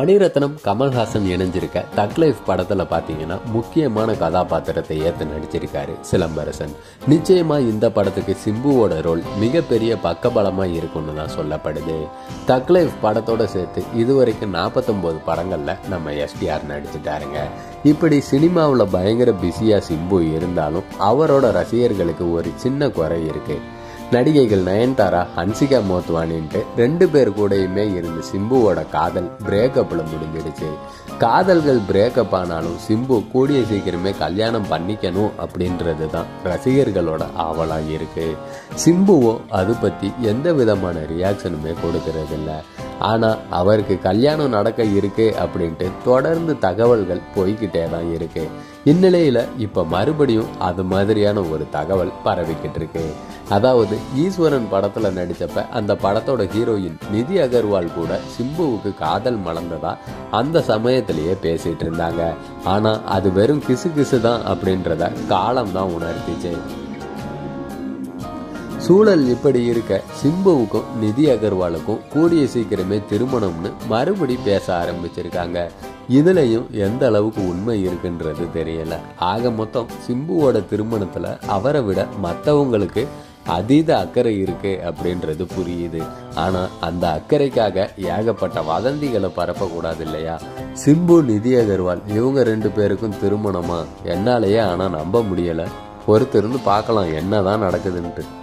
மணிரத்னம் கமல்ஹாசன் இணைஞ்சிருக்க தக் லைஃப் படத்துல பாத்தீங்கன்னா முக்கியமான கதாபாத்திரத்தை ஏத்து நடிச்சிருக்காரு சிலம்பரசன் நிச்சயமா இந்த படத்துக்கு சிம்புவோட ரோல் மிகப்பெரிய பக்கபலமா இருக்கும்னு தான் சொல்லப்படுது தக் லைஃப் படத்தோட சேர்த்து இதுவரைக்கும் நாற்பத்தொன்பது படங்கள்ல நம்ம எஸ்டிஆர் நடிச்சிட்டாருங்க இப்படி சினிமாவில் பயங்கர பிஸியா சிம்பு இருந்தாலும் அவரோட ரசிகர்களுக்கு ஒரு சின்ன குறை இருக்கு நடிகைகள் நயன்தாரா ஹன்சிகா மோத்வானின்ட்டு ரெண்டு பேர் கூடயுமே இருந்து சிம்புவோட காதல் பிரேக்கப்ல முடிஞ்சிடுச்சு காதல்கள் பிரேக்கப் ஆனாலும் சிம்பு கூடிய சீக்கிரமே கல்யாணம் பண்ணிக்கணும் அப்படின்றது தான் ரசிகர்களோட ஆவலா இருக்கு சிம்புவோ அது பத்தி எந்த விதமான ரியாக்ஷனுமே கொடுக்கறது இல்ல ஆனா அவருக்கு கல்யாணம் நடக்க இருக்கு அப்படின்ட்டு தொடர்ந்து தகவல்கள் போய்கிட்டே தான் இருக்கு இந்நிலையில இப்ப மறுபடியும் அது மாதிரியான ஒரு தகவல் பரவிக்கிட்டு இருக்கு அதாவது ஈஸ்வரன் படத்துல நடிச்சப்ப அந்த படத்தோட ஹீரோயின் நிதி அகர்வால் கூட சிம்புவுக்கு காதல் மலர்ந்ததா அந்த சமயத்திலேயே பேசிட்டு இருந்தாங்க ஆனா அது வெறும் கிசு கிசு தான் அப்படின்றத காலம் தான் உணர்த்திச்சு சூழல் இப்படி இருக்க சிம்புவுக்கும் நிதி அகர்வாலுக்கும் கூடிய சீக்கிரமே திருமணம்னு மறுபடி பேச ஆரம்பிச்சிருக்காங்க இதுலயும் எந்த அளவுக்கு உண்மை இருக்குன்றது தெரியல ஆக மொத்தம் சிம்புவோட திருமணத்துல அவரை விட மற்றவங்களுக்கு அதீத அக்கறை இருக்கு அப்படின்றது புரியுது ஆனா அந்த அக்கறைக்காக ஏகப்பட்ட வதந்திகளை பரப்பக்கூடாது இல்லையா சிம்பு நிதி அகர்வால் இவங்க ரெண்டு பேருக்கும் திருமணமா என்னாலேயே ஆனா நம்ப முடியல பொறுத்திருந்து பார்க்கலாம் என்னதான் நடக்குதுன்ட்டு